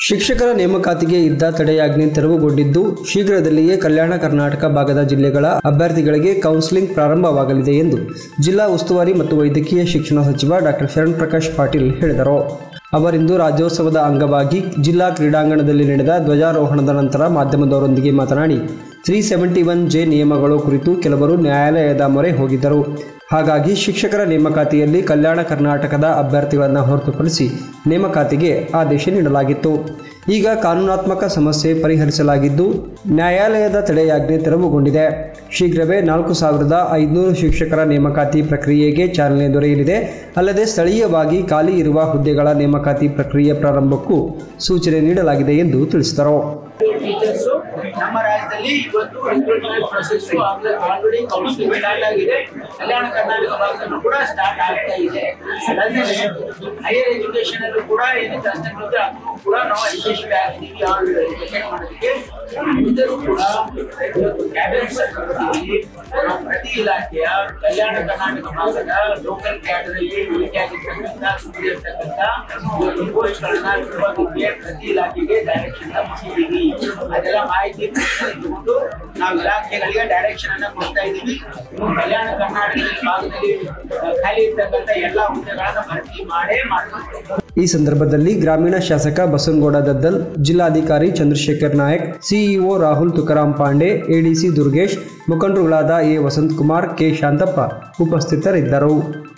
ಶಿಕ್ಷಕರ ನೇಮಕಾತಿಗೆ ಇದ್ದ ತಡೆಯಾಜ್ಞೆ ತೆರವುಗೊಂಡಿದ್ದು ಶೀಘ್ರದಲ್ಲಿಯೇ ಕಲ್ಯಾಣ ಕರ್ನಾಟಕ ಭಾಗದ ಜಿಲ್ಲೆಗಳ ಅಭ್ಯರ್ಥಿಗಳಿಗೆ ಕೌನ್ಸಿಲಿಂಗ್ ಪ್ರಾರಂಭವಾಗಲಿದೆ ಎಂದು ಜಿಲ್ಲಾ ಉಸ್ತುವಾರಿ ಮತ್ತು ವೈದ್ಯಕೀಯ ಶಿಕ್ಷಣ ಸಚಿವ ಡಾಕ್ಟರ್ ಶರಣ್ ಪ್ರಕಾಶ್ ಪಾಟೀಲ್ ಹೇಳಿದರು ಅವರಿಂದು ರಾಜ್ಯೋತ್ಸವದ ಅಂಗವಾಗಿ ಜಿಲ್ಲಾ ಕ್ರೀಡಾಂಗಣದಲ್ಲಿ ನಡೆದ ಧ್ವಜಾರೋಹಣದ ನಂತರ ಮಾಧ್ಯಮದವರೊಂದಿಗೆ ಮಾತನಾಡಿ ತ್ರೀ ಸೆವೆಂಟಿ ಒನ್ ಜೆ ನಿಯಮಗಳು ಕುರಿತು ಕೆಲವರು ನ್ಯಾಯಾಲಯದ ಮೊರೆ ಹೋಗಿದ್ದರು ಹಾಗಾಗಿ ಶಿಕ್ಷಕರ ನೇಮಕಾತಿಯಲ್ಲಿ ಕಲ್ಯಾಣ ಕರ್ನಾಟಕದ ಅಭ್ಯರ್ಥಿಗಳನ್ನು ಹೊರತುಪಡಿಸಿ ನೇಮಕಾತಿಗೆ ಆದೇಶ ನೀಡಲಾಗಿತ್ತು ಈಗ ಕಾನೂನಾತ್ಮಕ ಸಮಸ್ಯೆ ಪರಿಹರಿಸಲಾಗಿದ್ದು ನ್ಯಾಯಾಲಯದ ತಡೆಯಾಜ್ಞೆ ತೆರವುಗೊಂಡಿದೆ ಶೀಘ್ರವೇ ನಾಲ್ಕು ಸಾವಿರದ ಐದುನೂರು ಶಿಕ್ಷಕರ ನೇಮಕಾತಿ ಪ್ರಕ್ರಿಯೆಗೆ ಚಾಲನೆ ದೊರೆಯಲಿದೆ ಅಲ್ಲದೆ ಸ್ಥಳೀಯವಾಗಿ ಖಾಲಿ ಇರುವ ಹುದ್ದೆಗಳ ನೇಮಕಾತಿ ಪ್ರಕ್ರಿಯೆ ಪ್ರಾರಂಭಕ್ಕೂ ಸೂಚನೆ ನೀಡಲಾಗಿದೆ ಎಂದು ತಿಳಿಸಿದರು ಟೀಚರ್ಸ್ ನಮ್ಮ ರಾಜ್ಯದಲ್ಲಿ ಇವತ್ತು recruitment process already counselling start ಆಗಿದೆ ಕಲ್ಯಾಣ ಕರ್ನಾಟಕ ಭಾಗದಲ್ಲೂ ಕೂಡ ಸ್ಟಾರ್ಟ್ ಆಗ್ತಾ ಇದೆ ಅದಾದ್ಮೇಲೆ ಹೈಯರ್ ಎಜುಕೇಶನ್ ಅಲ್ಲೂ ಕೂಡ ಏನು ಪ್ರಶ್ನೆಗಳಿದೆ ಅದನ್ನು ಕೂಡ ನಾವು ಯಶಸ್ವಿ ಆಗಿದ್ದೀವಿ ಆಲ್ರೆಡಿ ಎಜುಕೇಶನ್ ಮಾಡೋದಕ್ಕೆ ಇದ್ದರೂ ಕೂಡ ಇವತ್ತು ಕ್ಯಾಬಿನೆಟ್ ಸೆಕ್ರೆಟರಿ ನಾವು ಪ್ರತಿ ಇಲಾಖೆಯ ಕಲ್ಯಾಣ ಕರ್ನಾಟಕ ಭಾಗದ ಲೋಕಲ್ ಕ್ಯಾಡರಲ್ಲಿ ಉಳಿಕೆ ಆಗಿರ್ತಕ್ಕಂಥ ಸುದ್ದಿರ್ತಕ್ಕಂಥ ಇವತ್ತು ಪೋಸ್ಟ್ಗಳನ್ನ ನಿರ್ವಹಣೆಗೆ ಪ್ರತಿ ಇಲಾಖೆಗೆ ಡೈರೆಕ್ಷನ್ ಕೊಟ್ಟಿದ್ದೀವಿ ಅದೆಲ್ಲ ಮಾಹಿತಿ ತಗೊಂಡು ನಾವು ಇಲಾಖೆಗಳಿಗೆ ಡೈರೆಕ್ಷನ್ ಅನ್ನ ಕೊಡ್ತಾ ಇದ್ದೀವಿ ಕಲ್ಯಾಣ ಕರ್ನಾಟಕದ ಭಾಗದಲ್ಲಿ ಆ, ಖಾಲಿ ಇರ್ತಕ್ಕಂಥ ಎಲ್ಲಾ ಹುದ್ದೆಗಳನ್ನ ಭರ್ತಿ ಮಾಡೇ ಮಾಡ್ಬೇಕು ಈ ಸಂದರ್ಭದಲ್ಲಿ ಗ್ರಾಮೀಣ ಶಾಸಕ ಬಸವನಗೌಡ ದದ್ದಲ್ ಜಿಲ್ಲಾಧಿಕಾರಿ ಚಂದ್ರಶೇಖರ್ ನಾಯಕ್ ಸಿಇಒ ರಾಹುಲ್ ತುಕಾರಾಂ ಪಾಂಡೆ ಎಡಿಸಿ ದುರ್ಗೇಶ್ ಮುಖಂಡರುಗಳಾದ ಎ ವಸಂತಕುಮಾರ್ ಕೆ ಶಾಂತಪ್ಪ ಉಪಸ್ಥಿತರಿದ್ದರು